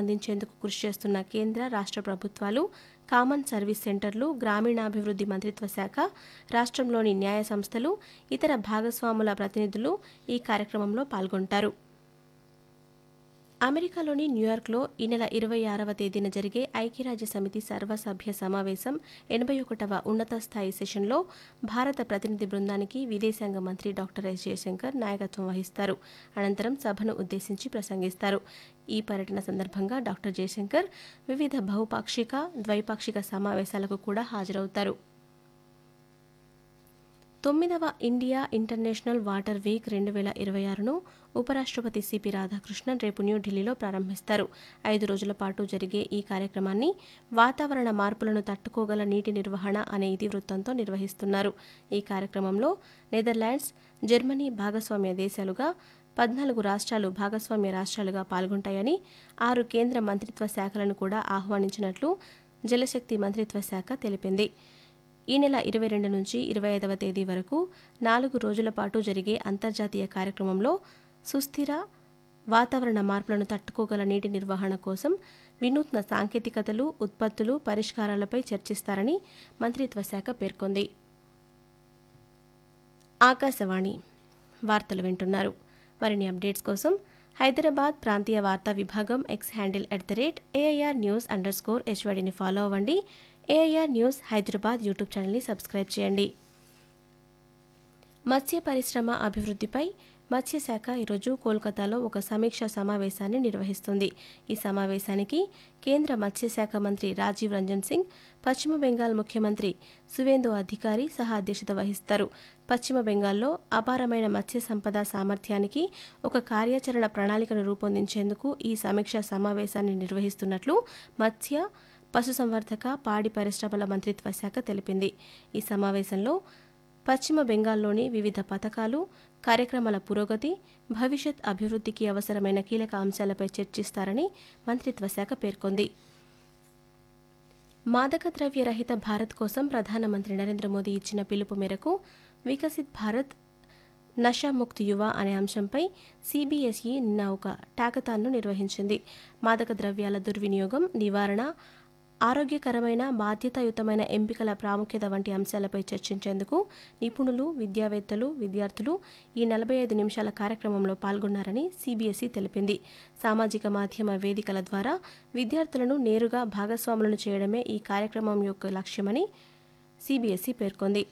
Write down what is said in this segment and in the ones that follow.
అందించేందుకు కృషి చేస్తున్న కేంద్ర రాష్ట్ర ప్రభుత్వాలు కామన్ సర్వీస్ సెంటర్లు గ్రామీణాభివృద్ధి మంత్రిత్వ శాఖ రాష్ట్రంలోని న్యాయ సంస్థలు ఇతర భాగస్వాముల ప్రతినిధులు ఈ కార్యక్రమంలో పాల్గొంటారు అమెరికాలోని న్యూయార్క్లో ఈ నెల ఇరవై ఆరవ తేదీన జరిగే ఐక్యరాజ్య సమితి సర్వసభ్య సమావేశం ఎనభై ఒకటవ ఉన్నత స్థాయి సెషన్లో భారత ప్రతినిధి బృందానికి విదేశాంగ మంత్రి డాక్టర్ ఎస్ జయశంకర్ నాయకత్వం వహిస్తారు అనంతరం సభను ఉద్దేశించి ప్రసంగిస్తారు ఈ పర్యటన సందర్భంగా డాక్టర్ జయశంకర్ వివిధ బహుపాక్షిక ద్వైపాక్షిక సమావేశాలకు కూడా హాజరవుతారు తొమ్మిదవ ఇండియా ఇంటర్నేషనల్ వాటర్ వీక్ రెండు వేల ఇరవై ఆరును ఉపరాష్ట్రపతి సిపి రాధాకృష్ణన్ రేపు న్యూఢిల్లీలో ప్రారంభిస్తారు ఐదు రోజుల పాటు జరిగే ఈ కార్యక్రమాన్ని వాతావరణ మార్పులను తట్టుకోగల నీటి నిర్వహణ అనే ఇతివృత్తంతో నిర్వహిస్తున్నారు ఈ కార్యక్రమంలో నెదర్లాండ్స్ జర్మనీ భాగస్వామ్య దేశాలుగా పద్నాలుగు రాష్ట్రాలు భాగస్వామ్య రాష్ట్రాలుగా పాల్గొంటాయని ఆరు కేంద్ర మంత్రిత్వ శాఖలను కూడా ఆహ్వానించినట్లు జలశక్తి మంత్రిత్వ శాఖ తెలిపింది ఈ నెల ఇరవై రెండు నుంచి ఇరవై ఐదవ తేదీ వరకు నాలుగు రోజుల పాటు జరిగే అంతర్జాతీయ కార్యక్రమంలో సుస్థిర వాతావరణ మార్పులను తట్టుకోగల నీటి నిర్వహణ కోసం వినూత్న సాంకేతికతలు ఉత్పత్తులు పరిష్కారాలపై చర్చిస్తారని మంత్రిత్వ శాఖ పేర్కొంది ఆకాశవాణి వార్తలు వింటున్నారు మరిన్ని అప్డేట్స్ కోసం హైదరాబాద్ ప్రాంతీయ వార్తా విభాగం X handle at the rate AIR news under score హెచ్వడిని ఫాలో అవ్వండి ఏఐఆర్ న్యూస్ హైదరాబాద్ యూట్యూబ్ ఛానల్ని సబ్స్క్రైబ్ చేయండి మత్స్య పరిశ్రమ అభివృద్ధిపై మత్స్యశాఖ ఈరోజు కోల్కతాలో ఒక సమీక్షా సమావేశాన్ని నిర్వహిస్తుంది ఈ సమావేశానికి కేంద్ర మత్స్యశాఖ మంత్రి రాజీవ్ రంజన్ సింగ్ పశ్చిమ బెంగాల్ ముఖ్యమంత్రి సువేందు అధికారి సహా అధ్యక్షత వహిస్తారు పశ్చిమ బెంగాల్లో అపారమైన మత్స్య సంపద సామర్థ్యానికి ఒక కార్యాచరణ ప్రణాళికను రూపొందించేందుకు ఈ సమీక్షా సమావేశాన్ని నిర్వహిస్తున్నట్లు మత్స్య పశుసంవర్ధక పాడి పరిశ్రమల మంత్రిత్వ శాఖ తెలిపింది ఈ సమావేశంలో పశ్చిమ బెంగాల్లోని వివిధ పథకాలు కార్యక్రమాల పురోగతి భవిష్యత్ అభివృద్ధికి అవసరమైన కీలక అంశాలపై చర్చిస్తారని మంత్రిత్వ శాఖ పేర్కొంది మాదక ద్రవ్య రహిత భారత్ కోసం ప్రధానమంత్రి నరేంద్ర మోదీ ఇచ్చిన పిలుపు మేరకు వికసిత్ భారత్ నషాముక్త్ యువ అనే అంశంపై సిబిఎస్ఈ నిన్న ఒక టాకతాన్ను నిర్వహించింది మాదక ద్రవ్యాల దుర్వినియోగం నివారణ ఆరోగ్యకరమైన బాధ్యతాయుతమైన ఎంపికల ప్రాముఖ్యత వంటి అంశాలపై చర్చించేందుకు నిపుణులు విద్యావేత్తలు విద్యార్థులు ఈ నలభై ఐదు నిమిషాల కార్యక్రమంలో పాల్గొన్నారని సిబిఎస్ఈ తెలిపింది సామాజిక మాధ్యమ వేదికల ద్వారా విద్యార్థులను నేరుగా భాగస్వాములను చేయడమే ఈ కార్యక్రమం యొక్క లక్ష్యమని సిబిఎస్ఈ పేర్కొంది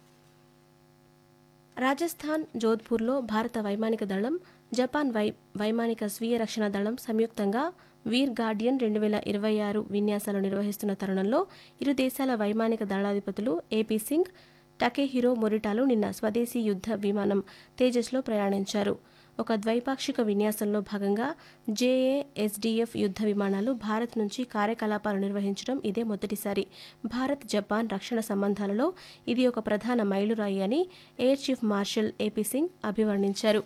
రాజస్థాన్ జోధ్పూర్లో భారత వైమానిక దళం జపాన్ వై వైమానిక స్వీయ రక్షణ దళం సంయుక్తంగా వీర్ గార్డియన్ రెండు వేల ఇరవై ఆరు విన్యాసాలు నిర్వహిస్తున్న తరుణంలో ఇరు దేశాల వైమానిక దళాధిపతులు ఏపీ సింగ్ టకేహిరో మొరిటాలు నిన్న స్వదేశీ యుద్ధ విమానం తేజస్లో ప్రయాణించారు ఒక ద్వైపాక్షిక విన్యాసంలో భాగంగా జేఏఎస్డీఎఫ్ యుద్ధ విమానాలు భారత్ నుంచి కార్యకలాపాలు నిర్వహించడం ఇదే మొదటిసారి భారత్ జపాన్ రక్షణ సంబంధాలలో ఇది ఒక ప్రధాన మైలురాయి అని air chief marshal AP Singh అభివర్ణించారు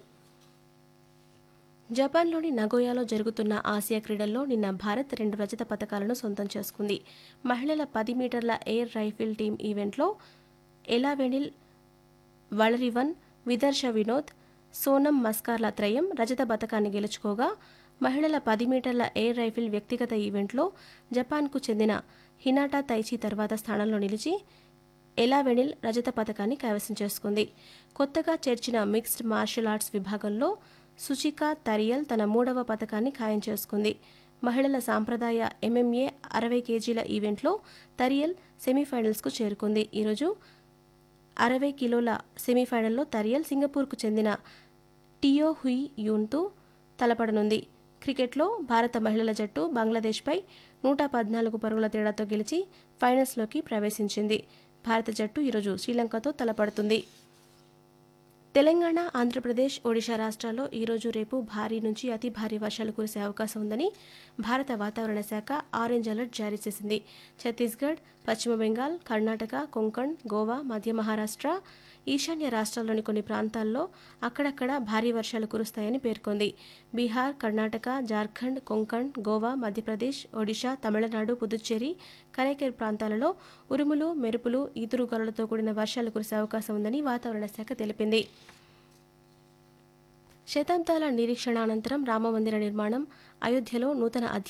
జపాన్లోని నగోయాలో జరుగుతున్న ఆసియా క్రీడల్లో నిన్న భారత్ రెండు రజత పథకాలను సొంతం చేసుకుంది మహిళల పది మీటర్ల ఎయిర్ రైఫిల్ టీం ఈవెంట్లో ఎలావెనిల్ వళరివన్ విదర్శ వినోద్ సోనం మస్కార్ల త్రయం రజత పథకాన్ని గెలుచుకోగా మహిళల పది మీటర్ల ఎయిర్ రైఫిల్ వ్యక్తిగత ఈవెంట్లో జపాన్కు చెందిన హినాటా తైచి తర్వాత స్థానంలో నిలిచి ఎలావెనిల్ రజత పథకాన్ని కైవసం చేసుకుంది కొత్తగా చేర్చిన మిక్స్డ్ మార్షల్ ఆర్ట్స్ విభాగంలో సుచికా తరియల్ తన మూడవ పథకాన్ని ఖాయం చేసుకుంది మహిళల సాంప్రదాయ ఎంఎంఏ అరవై కేజీల ఈవెంట్లో తరియల్ సెమీఫైనల్స్కు చేరుకుంది ఈరోజు అరవై కిలోల సెమీఫైనల్లో తరియల్ సింగపూర్కు చెందిన టియో హుయి యూన్తో తలపడనుంది క్రికెట్లో భారత మహిళల జట్టు బంగ్లాదేశ్పై నూట పద్నాలుగు పరుగుల తేడాతో గెలిచి ఫైనల్స్లోకి ప్రవేశించింది భారత జట్టు ఈరోజు శ్రీలంకతో తలపడుతుంది తెలంగాణ ఆంధ్రప్రదేశ్ ఒడిశా రాష్ట్రాల్లో ఈరోజు రేపు భారీ నుంచి అతి భారీ వర్షాలు కురిసే అవకాశం ఉందని భారత వాతావరణ శాఖ ఆరెంజ్ అలర్ట్ జారీ చేసింది ఛత్తీస్గఢ్ పశ్చిమ బెంగాల్ కర్ణాటక కొంకణ్ గోవా మధ్య మహారాష్ట్ర ఈశాన్య రాష్ట్రాల్లోని కొన్ని ప్రాంతాల్లో అక్కడక్కడ భారీ వర్షాలు కురుస్తాయని పేర్కొంది బీహార్ కర్ణాటక జార్ఖండ్ కొంకణ్ గోవా మధ్యప్రదేశ్ ఒడిశా తమిళనాడు పుదుచ్చేరి కరైకేర్ ప్రాంతాలలో ఉరుములు మెరుపులు ఈదురుగాలులతో కూడిన వర్షాలు కురిసే అవకాశం ఉందని వాతావరణ శాఖ తెలిపింది శతాబ్దాల నిరీక్షణ అనంతరం రామమందిర నిర్మాణం అయోధ్యలో నూతన అధ్యాయం